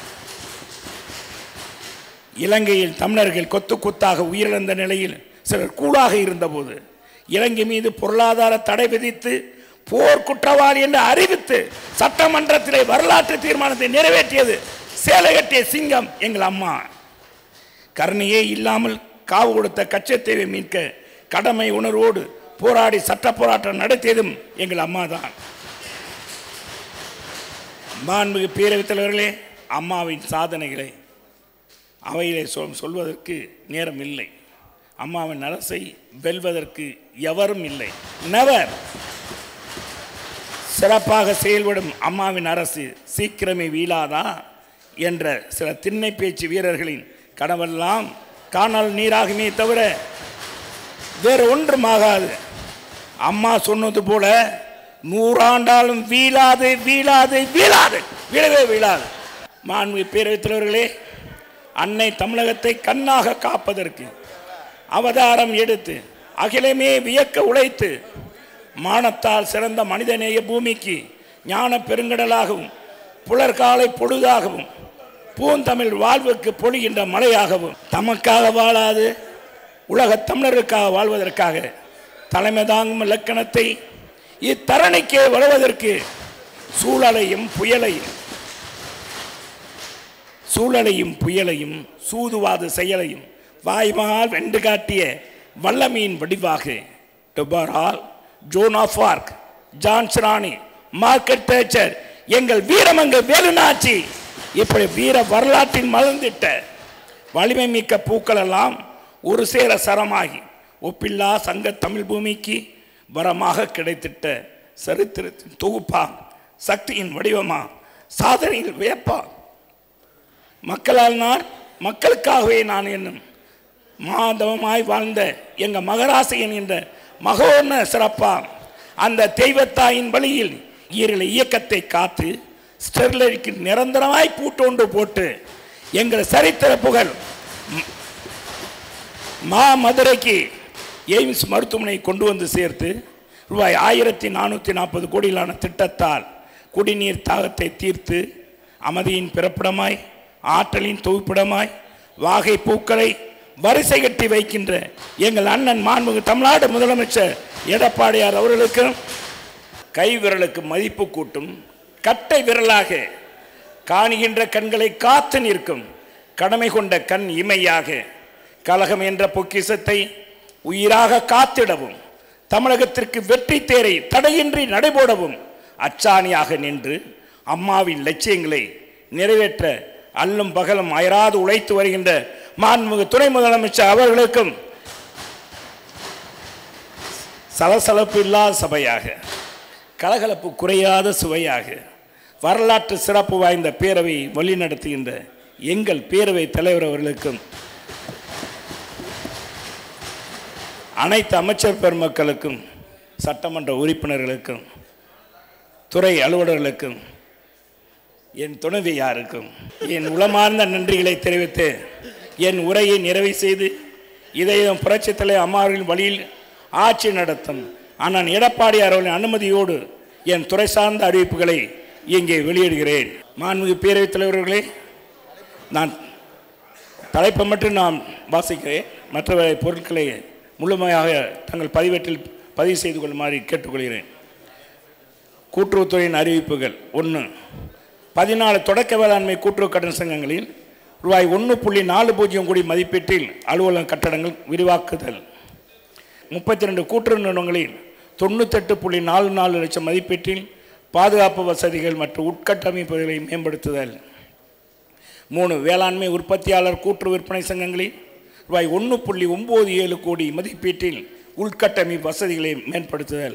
இலங்கையில் தமிழர்கள் கொத்து கொத்தாக உயிரிழந்த நிலையில் சிலர் கூடாக இருந்தபோது இலங்கை மீது பொருளாதார தடை விதித்து போர் குற்றவாளி என்று அறிவித்து சட்டமன்றத்திலே வரலாற்று தீர்மானத்தை நிறைவேற்றியது சேலை கட்டிய சிங்கம் எங்கள் அம்மா கருணையே இல்லாமல் காவு கொடுத்த கச்சத்தீவை மீட்க கடமை உணர்வோடு போராடி சட்ட போராட்டம் நடத்தியதும் எங்கள் அம்மா தான் மாண்புமிகு பேரவைத் தலைவர்களே அம்மாவின் சாதனைகளை அவையிலே சொல் சொல்வதற்கு நேரம் இல்லை அம்மாவின் அரசை வெல்வதற்கு எவரும் இல்லை நெவர் சிறப்பாக செயல்படும் அம்மாவின் அரசு சீக்கிரமே வீழாதா என்ற சில திண்ணை பேச்சு வீரர்களின் கனவெல்லாம் காணல் நீராகுமே தவிர வேறு ஒன்றும் ஆகாது அம்மா சொன்னது போல நூறாண்டாலும் வீழாது வீழாது வீழாது வீழவே வீழாது மாண்பு பேரவைத் தலைவர்களே அன்னை தமிழகத்தை கண்ணாக காப்பதற்கு அவதாரம் எடுத்து அகிலமே வியக்க உழைத்து மானத்தால் சிறந்த மனிதநேய பூமிக்கு ஞான பெருங்கடலாகவும் புலர்காலை பொழுதாகவும் பூந்தமிழ் வாழ்வுக்கு பொழிகின்ற மலையாகவும் தமக்காக வாழாது உலகத் தமிழருக்காக வாழ்வதற்காக தலைமை தாங்கும் இலக்கணத்தை இத்தரணிக்கே வருவதற்கு சூழலையும் புயலையும் சூழலையும் புயலையும் சூதுவாது செயலையும் வாய்மகால் வென்று காட்டிய வல்லமையின் வடிவாக டொபாரால் Joan of Arc Jhansi Rani Margaret Thatcher எங்கள் வீரமங்க வேலுநாச்சி இப்படி வீர வரலாற்றின் மலர்ந்திட்ட வலிமை மிக்க பூக்கள் எல்லாம் ஒரு சேர சரமாகி ஒப்பில்லா சங்க தமிழ் பூமிக்கு வரமாக கிடைத்திட்ட சரித்திரத்தின் தொகுப்பா சக்தியின் வடிவமா சாதனையில் வியப்பா மக்களால் நான் மக்களுக்காகவே நான் என்னும் மாதவமாய் வாழ்ந்த எங்கள் மகராசையன் என்ற மகோர்ண சிறப்பா அந்த தெய்வத்தாயின் வழியில் ஈரல இயக்கத்தை காத்து ஸ்டெர்லைக்கு நிரந்தரமாய் பூட்டொன்று போட்டு எங்கள் சரித்திர புகழ் ம், மா மதுரைக்கு எய்ம்ஸ் மருத்துவமனை கொண்டு வந்து சேர்த்து ரூபாய் ஆயிரத்தி நானூற்றி நாற்பது கோடியிலான திட்டத்தால் குடிநீர் தாகத்தை தீர்த்து அமைதியின் பிறப்பிடமாய் ஆற்றலின் தொகுப்பிடமாய் வாகை பூக்களை வரிசை கட்டி வைக்கின்ற எங்கள் அண்ணன் மாண்புமிகு தமிழ்நாடு முதலமைச்சர் எடப்பாடியார் அவர்களுக்கும் கை விரலுக்கு மதிப்பு கூட்டும் கட்டை விரலாக காணுகின்ற கண்களை காத்து நிற்கும் கடமை கொண்ட கண் இமையாக கலகம் என்ற பொக்கிசத்தை உயிராக காத்திடவும் தமிழகத்திற்கு வெற்றி தேரை தடையின்றி நடைபோடவும் அச்சாணியாக நின்று அம்மாவின் லட்சியங்களை நிறைவேற்ற அல்லும் பகலும் அயராது உழைத்து வருகின்ற மாண்புமிகு துணை முதலமைச்சர் அவர்களுக்கும் சலசலப்பு இல்லாத சபையாக கலகலப்பு குறையாத சுவையாக வரலாற்று சிறப்பு வாய்ந்த பேரவை வழிநடத்துகின்ற எங்கள் பேரவை தலைவர் அவர்களுக்கும் அனைத்து அமைச்சர் பெருமக்களுக்கும் சட்டமன்ற உறுப்பினர்களுக்கும் துறை அலுவலர்களுக்கும் என் துணைவியாருக்கும் என் உளமார்ந்த நன்றிகளை தெரிவித்து என் உரையை நிறைவு செய்து இதயம் புரட்சித் தலைவர் அம்மாவின் வழியில் ஆட்சி நடத்தும் அண்ணன் எடப்பாடியார் அவர்களின் அனுமதியோடு என் துறை சார்ந்த அறிவிப்புகளை இங்கே வெளியிடுகிறேன் மாண்புமிகு பேரவைத் தலைவர்களே நான் தலைப்பை மட்டும் நான் வாசிக்கிறேன் மற்ற பொருட்களை முழுமையாக தங்கள் பதிவேட்டில் பதிவு செய்து கொள்ளுமாறு கேட்டுக்கொள்கிறேன் கூட்டுறவுத்துறையின் அறிவிப்புகள் ஒன்று பதினாலு தொடக்க வேளாண்மை கூட்டுறவு கடன் சங்கங்களில் ரூபாய் ஒன்று புள்ளி நாலு பூஜ்ஜியம் கோடி மதிப்பீட்டில் அலுவலக கட்டடங்கள் விரிவாக்குதல் முப்பத்தி ரெண்டு கூட்டுறவு நிறுவனங்களில் தொண்ணூத்தெட்டு புள்ளி நாலு நாலு லட்சம் மதிப்பீட்டில் பாதுகாப்பு வசதிகள் மற்றும் உட்கட்டமைப்புகளை மேம்படுத்துதல் மூணு வேளாண்மை உற்பத்தியாளர் கூட்டுறவு விற்பனை சங்கங்களில் ரூபாய் ஒன்று புள்ளி ஒம்பது ஏழு கோடி மதிப்பீட்டில் உள்கட்டமைப்பு வசதிகளை மேம்படுத்துதல்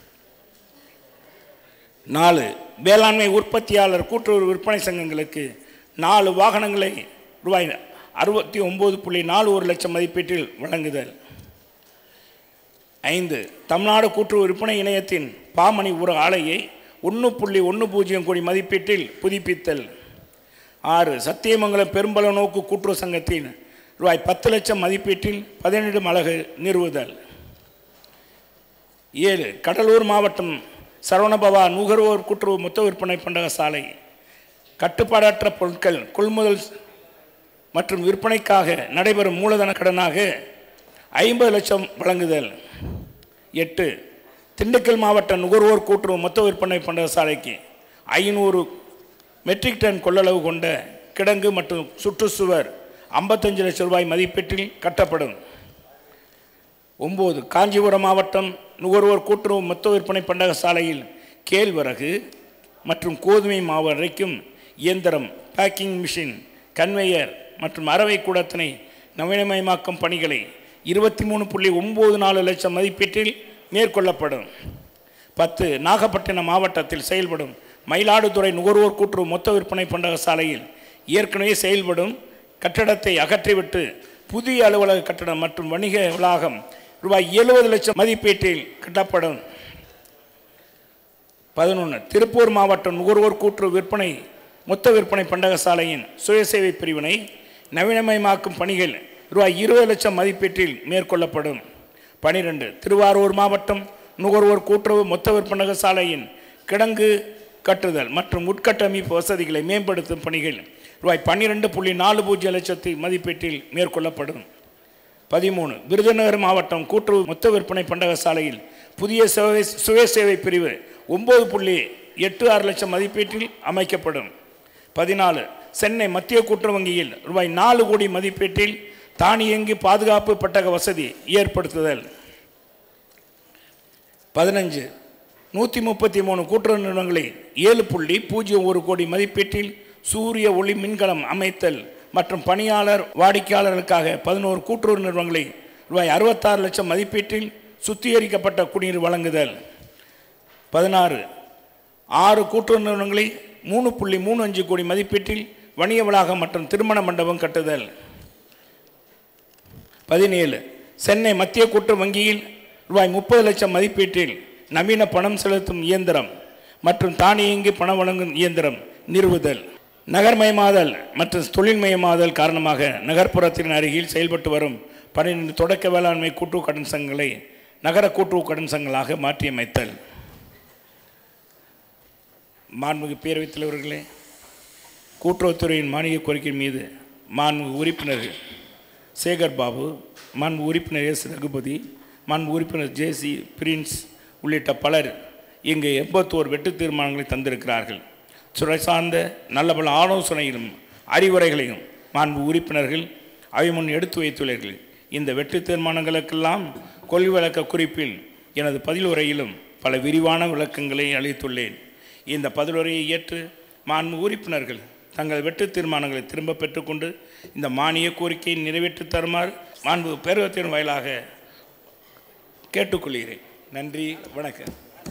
நாலு வேளாண்மை உற்பத்தியாளர் கூட்டுறவு விற்பனை சங்கங்களுக்கு நாலு வாகனங்களை ரூபாய் அறுபத்தி ஒம்பது புள்ளி நாலு ஒரு லட்சம் மதிப்பீட்டில் வழங்குதல் ஐந்து தமிழ்நாடு கூட்டுறவு விற்பனை இணையத்தின் பாமணி ஒரு ஆலையை ஒன்று புள்ளி ஒன்று பூஜ்ஜியம் கோடி மதிப்பீட்டில் புதுப்பித்தல் ஆறு சத்தியமங்கலம் பெரும்பல நோக்கு கூட்டுறவு சங்கத்தின் ரூபாய் பத்து லட்சம் மதிப்பீட்டில் பதினேழு மலகு நிறுவுதல் ஏழு கடலூர் மாவட்டம் சரவணபவா நுகர்வோர் கூட்டுறவு மொத்த விற்பனை பண்டக சாலை கட்டுப்பாடற்ற பொருட்கள் கொள்முதல் மற்றும் விற்பனைக்காக நடைபெறும் மூலதன கடனாக ஐம்பது லட்சம் வழங்குதல் எட்டு திண்டுக்கல் மாவட்ட நுகர்வோர் கூட்டுறவு மொத்த விற்பனை பண்டக சாலைக்கு ஐநூறு மெட்ரிக் டன் கொள்ளளவு கொண்ட கிடங்கு மற்றும் சுற்றுச்சுவர் ஐம்பத்தஞ்சு லட்சம் ரூபாய் மதிப்பீட்டில் கட்டப்படும் ஒம்பது காஞ்சிபுரம் மாவட்டம் நுகர்வோர் கூட்டுறவு மொத்த விற்பனை பண்டக சாலையில் கேழ்வரகு மற்றும் கோதுமை மாவு அரைக்கும் இயந்திரம் பேக்கிங் மிஷின் கன்வேயர் மற்றும் அரவை கூடத்தினை நவீனமயமாக்கும் பணிகளை இருபத்தி மூணு புள்ளி ஒம்பது நாலு லட்சம் மதிப்பீட்டில் மேற்கொள்ளப்படும் பத்து நாகப்பட்டினம் மாவட்டத்தில் செயல்படும் மயிலாடுதுறை நுகர்வோர் கூட்டுறவு மொத்த விற்பனை பண்டக சாலையில் ஏற்கனவே செயல்படும் கட்டடத்தை அகற்றிவிட்டு புதிய அலுவலக கட்டடம் மற்றும் வணிக வளாகம் ரூபாய் எழுபது லட்சம் மதிப்பீட்டில் கட்டப்படும் பதினொன்று திருப்பூர் மாவட்டம் நுகர்வோர் கூட்டுறவு விற்பனை மொத்த விற்பனை பண்டக சாலையின் சுயசேவை பிரிவினை நவீனமயமாக்கும் பணிகள் ரூபாய் இருபது லட்சம் மதிப்பீட்டில் மேற்கொள்ளப்படும் பனிரெண்டு திருவாரூர் மாவட்டம் நுகர்வோர் கூட்டுறவு மொத்த விற்பனக சாலையின் கிடங்கு கட்டுதல் மற்றும் உட்கட்டமைப்பு வசதிகளை மேம்படுத்தும் பணிகள் ரூபாய் பன்னிரெண்டு புள்ளி நாலு பூஜ்ஜியம் லட்சத்து மதிப்பீட்டில் மேற்கொள்ளப்படும் பதிமூணு விருதுநகர் மாவட்டம் கூட்டுறவு மொத்த விற்பனை பண்டக சாலையில் புதிய சேவை சுயசேவை பிரிவு ஒம்பது புள்ளி எட்டு ஆறு லட்சம் மதிப்பீட்டில் அமைக்கப்படும் பதினாலு சென்னை மத்திய கூட்டுறவு வங்கியில் ரூபாய் நாலு கோடி மதிப்பீட்டில் தானியங்கி பாதுகாப்பு பட்டக வசதி ஏற்படுத்துதல் பதினஞ்சு நூற்றி முப்பத்தி மூணு கூட்டுறவு நிறுவனங்களை ஏழு புள்ளி பூஜ்ஜியம் ஒரு கோடி மதிப்பீட்டில் சூரிய ஒளி மின்கலம் அமைத்தல் மற்றும் பணியாளர் வாடிக்கையாளர்களுக்காக பதினோரு கூட்டுறவு நிறுவனங்களை ரூபாய் அறுபத்தாறு லட்சம் மதிப்பீட்டில் சுத்திகரிக்கப்பட்ட குடிநீர் வழங்குதல் பதினாறு ஆறு கூட்டுறவு நிறுவனங்களை மூணு புள்ளி மூணு அஞ்சு கோடி மதிப்பீட்டில் வணிக வளாகம் மற்றும் திருமண மண்டபம் கட்டுதல் பதினேழு சென்னை மத்திய கூட்டுறவு வங்கியில் ரூபாய் முப்பது லட்சம் மதிப்பீட்டில் நவீன பணம் செலுத்தும் இயந்திரம் மற்றும் தானியங்கி பணம் வழங்கும் இயந்திரம் நிறுவுதல் நகர்மயமாதல் மற்றும் தொழில்மயமாதல் காரணமாக நகர்ப்புறத்தின் அருகில் செயல்பட்டு வரும் பன்னிரண்டு தொடக்க வேளாண்மை கூட்டுறவு கடன் சங்கங்களை நகர கூட்டுறவு கடன் சங்கங்களாக மாற்றியமைத்தல் மாண்புமிகு பேரவைத் தலைவர்களே கூட்டுறவுத்துறையின் மானிய கோரிக்கை மீது மாண்பு உறுப்பினர்கள் சேகர் பாபு மாண்பு உறுப்பினர் எஸ் ரகுபதி மாண்பு உறுப்பினர் ஜேசி பிரின்ஸ் உள்ளிட்ட பலர் இங்கு எண்பத்தோரு வெட்டு தீர்மானங்களை தந்திருக்கிறார்கள் துறை சார்ந்த நல்ல பல ஆலோசனைகளும் அறிவுரைகளையும் மாண்பு உறுப்பினர்கள் அவை முன் எடுத்து வைத்துள்ளீர்கள் இந்த வெட்டு தீர்மானங்களுக்கெல்லாம் கொள்கை விளக்க குறிப்பில் எனது பதிலுரையிலும் பல விரிவான விளக்கங்களை அளித்துள்ளேன் இந்த பதிலுரையை ஏற்று மாண்பு உறுப்பினர்கள் தங்கள் வெட்டு தீர்மானங்களை திரும்ப பெற்றுக்கொண்டு இந்த மானிய கோரிக்கையை நிறைவேற்றி தருமாறு மாண்பு பேரவத்தின் வாயிலாக கேட்டுக்கொள்கிறேன் நன்றி வணக்கம்